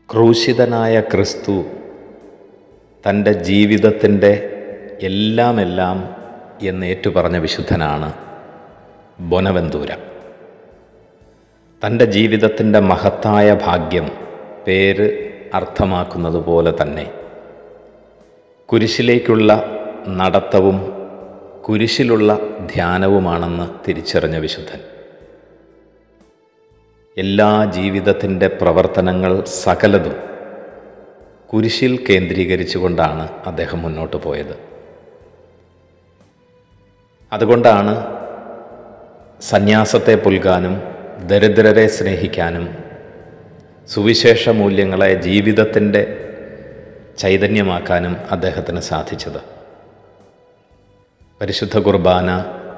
ക്രൂശിതനായ ക്രിസ്തു തൻ്റെ ജീവിതത്തിൻ്റെ എല്ലാമെല്ലാം എന്ന് ഏറ്റുപറഞ്ഞ വിശുദ്ധനാണ് ബൊനവന്തൂര തൻ്റെ ജീവിതത്തിൻ്റെ മഹത്തായ ഭാഗ്യം പേര് അർത്ഥമാക്കുന്നത് പോലെ തന്നെ കുരിശിലേക്കുള്ള നടത്തവും കുരിശിലുള്ള ധ്യാനവുമാണെന്ന് തിരിച്ചറിഞ്ഞ വിശുദ്ധൻ എല്ലാ ജീവിതത്തിൻ്റെ പ്രവർത്തനങ്ങൾ സകലതും കുരിശിൽ കേന്ദ്രീകരിച്ചുകൊണ്ടാണ് അദ്ദേഹം മുന്നോട്ട് പോയത് അതുകൊണ്ടാണ് സന്യാസത്തെ പുൽകാനും ദരിദ്രരെ സ്നേഹിക്കാനും സുവിശേഷ മൂല്യങ്ങളെ ജീവിതത്തിൻ്റെ ചൈതന്യമാക്കാനും അദ്ദേഹത്തിന് സാധിച്ചത് പരിശുദ്ധ കുർബാന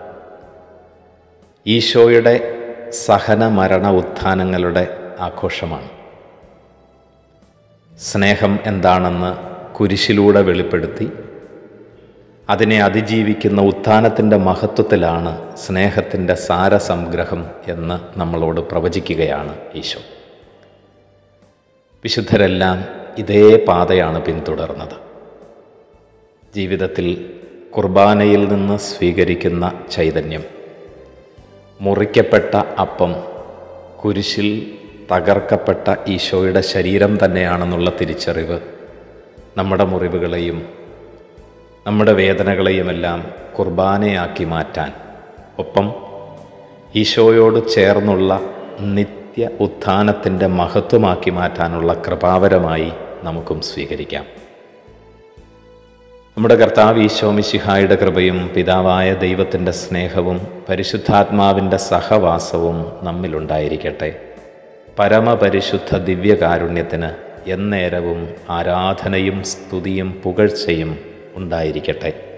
ഈശോയുടെ സഹന മരണ ഉത്ഥാനങ്ങളുടെ ആഘോഷമാണ് സ്നേഹം എന്താണെന്ന് കുരിശിലൂടെ വെളിപ്പെടുത്തി അതിനെ അതിജീവിക്കുന്ന ഉത്ഥാനത്തിൻ്റെ മഹത്വത്തിലാണ് സ്നേഹത്തിൻ്റെ സാരസംഗ്രഹം എന്ന് നമ്മളോട് പ്രവചിക്കുകയാണ് ഈശോ വിശുദ്ധരെല്ലാം ഇതേ പാതയാണ് പിന്തുടർന്നത് ജീവിതത്തിൽ കുർബാനയിൽ നിന്ന് സ്വീകരിക്കുന്ന ചൈതന്യം മുറിക്കപ്പെട്ട അപ്പം കുരിശിൽ തകർക്കപ്പെട്ട ഈശോയുടെ ശരീരം തന്നെയാണെന്നുള്ള തിരിച്ചറിവ് നമ്മുടെ മുറിവുകളെയും നമ്മുടെ വേദനകളെയുമെല്ലാം കുർബാനയാക്കി മാറ്റാൻ ഒപ്പം ഈശോയോട് ചേർന്നുള്ള നിത്യ ഉത്ഥാനത്തിൻ്റെ മഹത്വമാക്കി മാറ്റാനുള്ള കൃപാവരമായി നമുക്കും സ്വീകരിക്കാം നമ്മുടെ കർത്താവ് ഈശോമിശിഹായുടെ കൃപയും പിതാവായ ദൈവത്തിൻ്റെ സ്നേഹവും പരിശുദ്ധാത്മാവിൻ്റെ സഹവാസവും നമ്മിലുണ്ടായിരിക്കട്ടെ പരമപരിശുദ്ധ ദിവ്യകാരുണ്യത്തിന് എന്നേരവും ആരാധനയും സ്തുതിയും പുകഴ്ചയും ഉണ്ടായിരിക്കട്ടെ